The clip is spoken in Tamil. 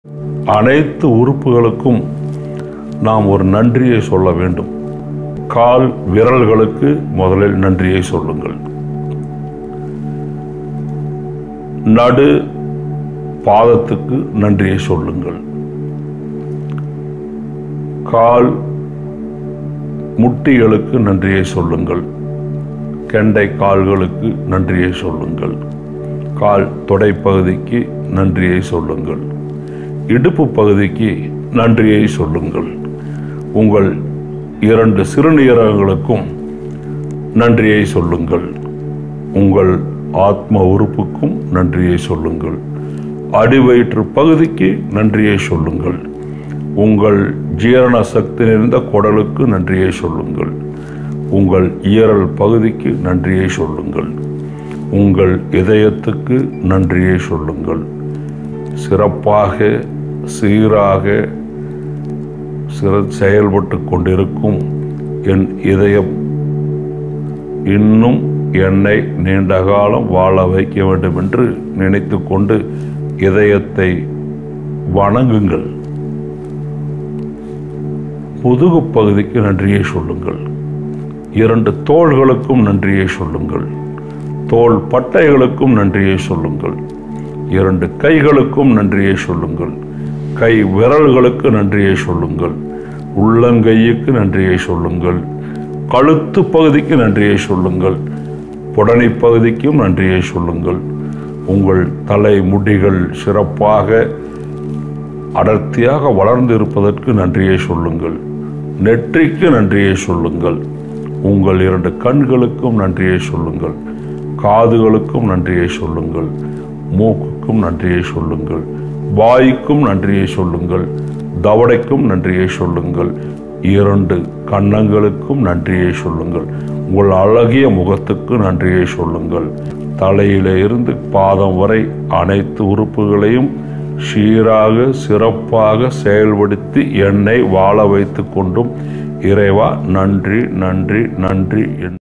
அனைத்து உறுப்புகளுக்கும் நாம் ஒரு நன்றியை சொல்ல வேண்டும் கால் விரல்களுக்கு முதலில் நன்றியை சொல்லுங்கள் நடு பாதத்துக்கு நன்றியை சொல்லுங்கள் கால் முட்டிகளுக்கு நன்றியை சொல்லுங்கள் கெண்டை கால்களுக்கு நன்றியை சொல்லுங்கள் கால் தொடைப்பகுதிக்கு நன்றியை சொல்லுங்கள் இடுப்பு பகுதிக்கு நன்றியை சொல்லுங்கள் உங்கள் இரண்டு சிறுநீரகங்களுக்கும் நன்றியை சொல்லுங்கள் உங்கள் ஆத்ம உறுப்புக்கும் நன்றியை சொல்லுங்கள் அடிவயிற்று பகுதிக்கு நன்றியை சொல்லுங்கள் உங்கள் ஜீரண சக்தி நிறைந்த குடலுக்கு நன்றியை சொல்லுங்கள் உங்கள் ஈரல் பகுதிக்கு நன்றியை சொல்லுங்கள் உங்கள் இதயத்துக்கு நன்றியை சொல்லுங்கள் சிறப்பாக சீராக சிற செயல்பட்டு கொண்டிருக்கும் என் இதயம் இன்னும் என்னை நீண்ட காலம் வாழ வைக்க வேண்டும் என்று நினைத்து கொண்டு இதயத்தை வணங்குங்கள் முதுகு பகுதிக்கு நன்றியை சொல்லுங்கள் இரண்டு தோள்களுக்கும் நன்றியை சொல்லுங்கள் தோள் பட்டைகளுக்கும் நன்றியை சொல்லுங்கள் இரண்டு கைகளுக்கும் நன்றியை சொல்லுங்கள் கை விரல்களுக்கு நன்றியை சொல்லுங்கள் உள்ளங்கையுக்கு நன்றியை சொல்லுங்கள் கழுத்து பகுதிக்கு நன்றியை சொல்லுங்கள் புடனை பகுதிக்கும் நன்றியை சொல்லுங்கள் உங்கள் தலை முடிகள் சிறப்பாக அடர்த்தியாக வளர்ந்து இருப்பதற்கு நன்றியை சொல்லுங்கள் நெற்றிக்கு நன்றியை சொல்லுங்கள் உங்கள் இரண்டு கண்களுக்கும் நன்றியை சொல்லுங்கள் காதுகளுக்கும் நன்றியை சொல்லுங்கள் மூக்குக்கும் நன்றியை சொல்லுங்கள் வாய்க்கும் நன்றியை சொல்லுங்கள் தவடைக்கும் நன்றியை சொல்லுங்கள் இரண்டு கன்னங்களுக்கும் நன்றியை சொல்லுங்கள் உங்கள் அழகிய முகத்துக்கு நன்றியை சொல்லுங்கள் தலையில இருந்து பாதம் வரை அனைத்து உறுப்புகளையும் சீராக சிறப்பாக செயல்படுத்தி என்னை வாழ வைத்து கொண்டும் இறைவா நன்றி நன்றி நன்றி என்று